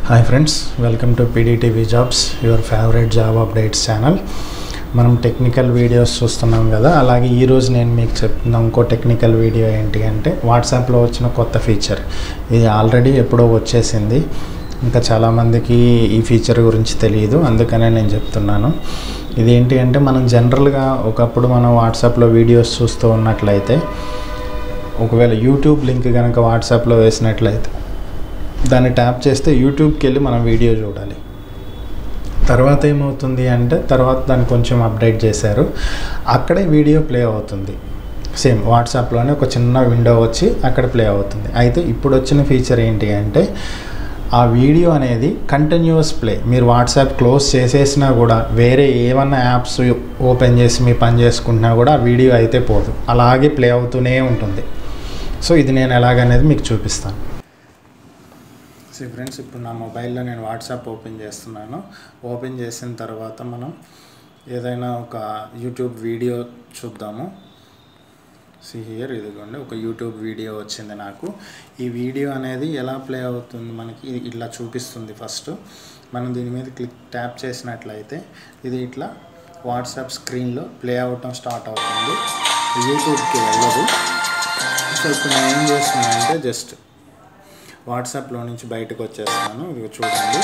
Hi friends welcome to PDTV jobs your favourite job updates channel మనం technical videos చూస్తున్నాం కదా అలాగే ఈరోజు నేను మీకు చెప్తున్న ఇంకో టెక్నికల్ వీడియో ఏంటి అంటే వాట్సాప్లో వచ్చిన కొత్త ఫీచర్ ఇది ఆల్రెడీ ఎప్పుడో వచ్చేసింది ఇంకా చాలామందికి ఈ ఫీచర్ గురించి తెలియదు అందుకనే నేను చెప్తున్నాను ఇదేంటి అంటే మనం జనరల్గా ఒకప్పుడు మనం వాట్సాప్లో వీడియోస్ చూస్తూ ఉన్నట్లయితే ఒకవేళ యూట్యూబ్ లింక్ కనుక వాట్సాప్లో వేసినట్లయితే దాన్ని ట్యాప్ చేస్తే యూట్యూబ్కి వెళ్ళి మనం వీడియో చూడాలి తర్వాత ఏమవుతుంది అంటే తర్వాత దాన్ని కొంచెం అప్డేట్ చేశారు అక్కడే వీడియో ప్లే అవుతుంది సేమ్ వాట్సాప్లోనే ఒక చిన్న విండో వచ్చి అక్కడ ప్లే అవుతుంది అయితే ఇప్పుడు వచ్చిన ఫీచర్ ఏంటి అంటే ఆ వీడియో అనేది కంటిన్యూస్ ప్లే మీరు వాట్సాప్ క్లోజ్ చేసేసినా కూడా వేరే ఏమన్నా యాప్స్ ఓపెన్ చేసి మీ పని చేసుకుంటున్నా కూడా ఆ వీడియో అయితే పోదు అలాగే ప్లే అవుతూనే ఉంటుంది సో ఇది నేను ఎలాగనేది మీకు చూపిస్తాను సో ఫ్రెండ్స్ ఇప్పుడు నా మొబైల్లో నేను వాట్సాప్ ఓపెన్ చేస్తున్నాను ఓపెన్ చేసిన తర్వాత మనం ఏదైనా ఒక యూట్యూబ్ వీడియో చూద్దాము సి హియర్ ఇదిగోండి ఒక యూట్యూబ్ వీడియో వచ్చింది నాకు ఈ వీడియో అనేది ఎలా ప్లే అవుతుంది మనకి ఇది ఇట్లా చూపిస్తుంది ఫస్ట్ మనం దీని మీద క్లిక్ ట్యాప్ చేసినట్లయితే ఇది ఇట్లా వాట్సాప్ స్క్రీన్లో ప్లే అవటం స్టార్ట్ అవుతుంది యూట్యూబ్కి వెళ్ళదు సో ఇప్పుడు నేను ఏం చేస్తున్నానంటే జస్ట్ వాట్సాప్లో నుంచి బయటకు వచ్చేస్తాను ఇది చూడండి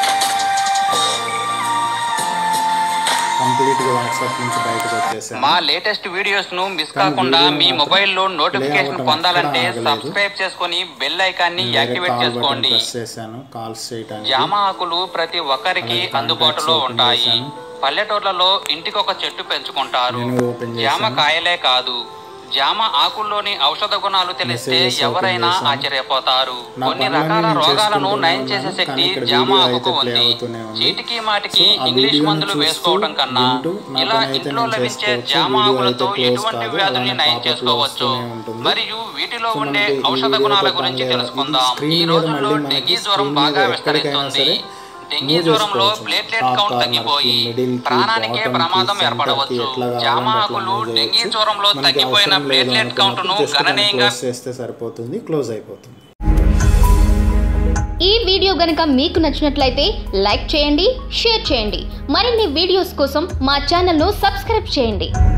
కంప్లీట్గా వాట్సాప్ నుంచి బయటకు వచ్చేసాను మా లేటెస్ట్ వీడియోస్ ను మిస్ కాకుండా వీడియో మీ మాత్రం మొబైల్లో నోటిఫికేషన్ అవటం పొందాలంటే ఎక్కడా ఆగలేదు. సబ్స్క్రైబ్ చేసుకొని బెల్ ఐకాన్ ని వేరే యాక్టివేట్ కాల్ బటన్ చేసుకోండి ప్రెస్ చేశాను కాల్స్ చేయడానికి జామ ఆకులు ప్రతి ఒక్కరికి అలాగే అందుబాటులో contacts open ఉంటాయి చేశాను. పల్లెటూర్లలో ఇంటికి ఒక చెట్టు పెంచుకుంటారు నేను ఓపెన్ జామ చేశాను. కాయలే కాదు జామ ఆకుల్లోని ఔషధ గుణాలు తెలిస్తే Messages open ఎవరైనా చేశాను. ఆశ్చర్యపోతారు నా కొన్ని పనులన్నీ రకాల నేను రోగాలను చేసుకుంటూనే నయం చేసే ఉన్నాను, శక్తి కానీ ఇక్కడ జామ వీడియో ఆకుకు అయితే play ఉంది అవుతూనే ఉంది. చీటికి మాటికి సో ఆ ఇంగ్లీష్ వీడియోని మందులు చూస్తూ, వేసుకోవడం కన్నా వింటూ నా ఇలా పని అయితే ఇంట్లో నేను లభించే చేసుకోవచ్చు. జామ వీడియో ఆకులతో అయితే close ఎటువంటి కాదు, వ్యాధుల్ని అలానే నయం pop-up లో చేసుకోవచ్చు వస్తూనే ఉంటుంది. మరియు వీటిలో సో ఉండే మనకి ఈ ఔషధ వీడియో గుణాల అయితే గురించి పనిచేయదు. తెలుసుకుందాం ఇది screen ఈ మీద రోజుల్లో మళ్ళీ మనకి డెంగీ screen జ్వరం మీద బాగా ఎక్కడికైనా విస్తరిస్తుంది సరే డెంగీ move జ్వరంలో చేసుకోవచ్చు. ప్లేట్లెట్ Top కౌంట్ corner కి, తగ్గిపోయి middle కి, ప్రాణానికే bottom కి, ప్రమాదం center కి ఏర్పడవచ్చు ఎట్లా కావాలంటే జామ అట్లా ఆకులు move డెంగీ చేయొచ్చు. జ్వరంలో మనకి తగ్గిపోయిన అవసరం లేదు ప్లేట్లెట్ కౌంట్ను అనుకున్నప్పుడు just దాన్ని గణనీయంగా close చేస్తే సరిపోతుంది క్లోజ్ అయిపోతుంది ఈ వీడియో గనుక మీకు నచ్చినట్లయితే లైక్ చేయండి షేర్ చేయండి మరిన్ని వీడియోస్ కోసం మా ఛానల్ను సబ్స్క్రైబ్ చేయండి